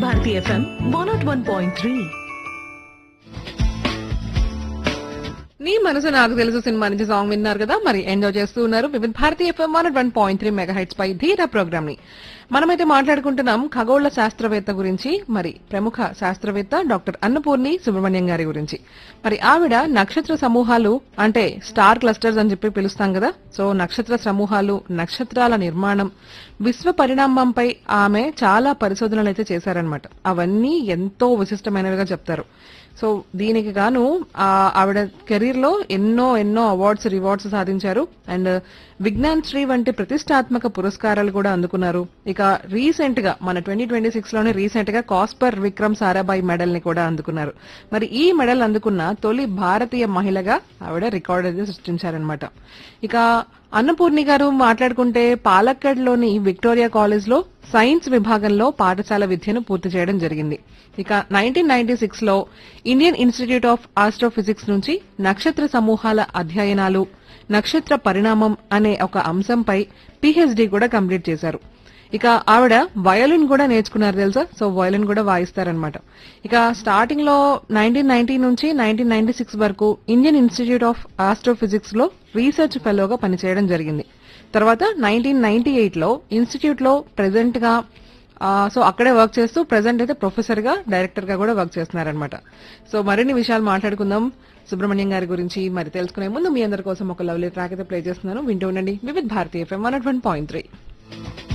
Bharati FM one nought one point three నీ మనసు నాకు తెలుసు సినిమా నుంచి సాంగ్ విన్నారు కదా మరి ఎంజాయ్ చేస్తూ ఉన్నారు Vividh Bharati FM one one point three mega heights పై ధీరా ప్రోగ్రామ్ ని మనమైతే మాట్లాడుకుంటున్నాం ఖగోళ శాస్త్రవేత్త గురించి మరి ప్రముఖ శాస్త్రవేత్త డాక్టర్ అన్నపూర్ణి సుబ్రహ్మణ్యం గారి గురించి మరి ఆవిడ నక్షత్ర సమూహాలు అంటే స్టార్ క్లస్టర్స్ అని చెప్పి పిలుస్తాం కదా సో నక్షత్ర సమూహాలు నక్షత్రాల నిర్మాణం విశ్వ పరిణామంపై ఆమె చాలా పరిశోధనలు అయితే చేశారనమాట అవన్నీ ఎంతో విశిష్టమైనవిగా చెప్తారు సో దీనికి గాను ఆ, ఆవిడ కెరీర్ లో ఎన్నో ఎన్నో అవార్డ్స్ రివార్డ్స్ సాధించారు అండ్ విజ్ఞాన్ శ్రీ వంటి ప్రతిష్టాత్మక పురస్కారాలు కూడా అందుకున్నారు ఇక రీసెంట్ గా మన ట్వంటీ ట్వంటీ సిక్స్ లోనే రీసెంట్ గా కాస్పర్ విక్రమ్ సారాభాయ్ మెడల్ ని కూడా అందుకున్నారు మరి ఈ మెడల్ అందుకున్న తొలి భారతీయ మహిళగా ఆవిడ రికార్డ్ అయితే సృష్టించారనమాట ఇక అన్నపూర్ణి గారు మాట్లాడుకుంటే పాలక్కడ్ లోని విక్టోరియా కాలేజ్ లో సైన్స్ విభాగంలో పాఠశాల విద్యను పూర్తి చేయడం జరిగింది ఇక నైన్టీన్ నైన్టీ సిక్స్ లో ఇండియన్ ఇన్స్టిట్యూట్ ఆఫ్ ఆస్ట్రోఫిజిక్స్ నుంచి నక్షత్ర సమూహాల అధ్యయనాలు నక్షత్ర పరిణామం అనే ఒక అంశంపై పిహెచ్డి కూడా కంప్లీట్ చేశారు ఇక ఆవిడ వయోలిన్ కూడా నేర్చుకున్నారు తెలుసా సో వయోలిన్ కూడా వాయిస్తారనమాట ఇక స్టార్టింగ్ లో నైన్టీన్ నైన్టీ నుంచి నైన్టీన్ నైన్టీ సిక్స్ వరకు ఇండియన్ ఇన్స్టిట్యూట్ ఆఫ్ ఆస్ట్రోఫిజిక్స్ లో రీసెర్చ్ ఫెలోగా పనిచేయడం జరిగింది తర్వాత నైన్టీన్ నైన్టీ ఎయిట్ లో ఇన్స్టిట్యూట్ లో ప్రెసెంట్ గా ఆ, సో అక్కడే వర్క్ చేస్తూ ప్రెసెంట్ అయితే ప్రొఫెసర్ గా డైరెక్టర్ గా కూడా వర్క్ చేస్తున్నారనమాట సో మరిన్ని విషయాలు మాట్లాడుకుందాం సుబ్రహ్మణ్యం గారి గురించి మరి తెలుసుకునే ముందు మీ అందరి కోసం ఒక లవ్లీ ట్రాక్ అయితే ప్లే చేస్తున్నాను వింటూ ఉండండి Vividh Bharati FM one point three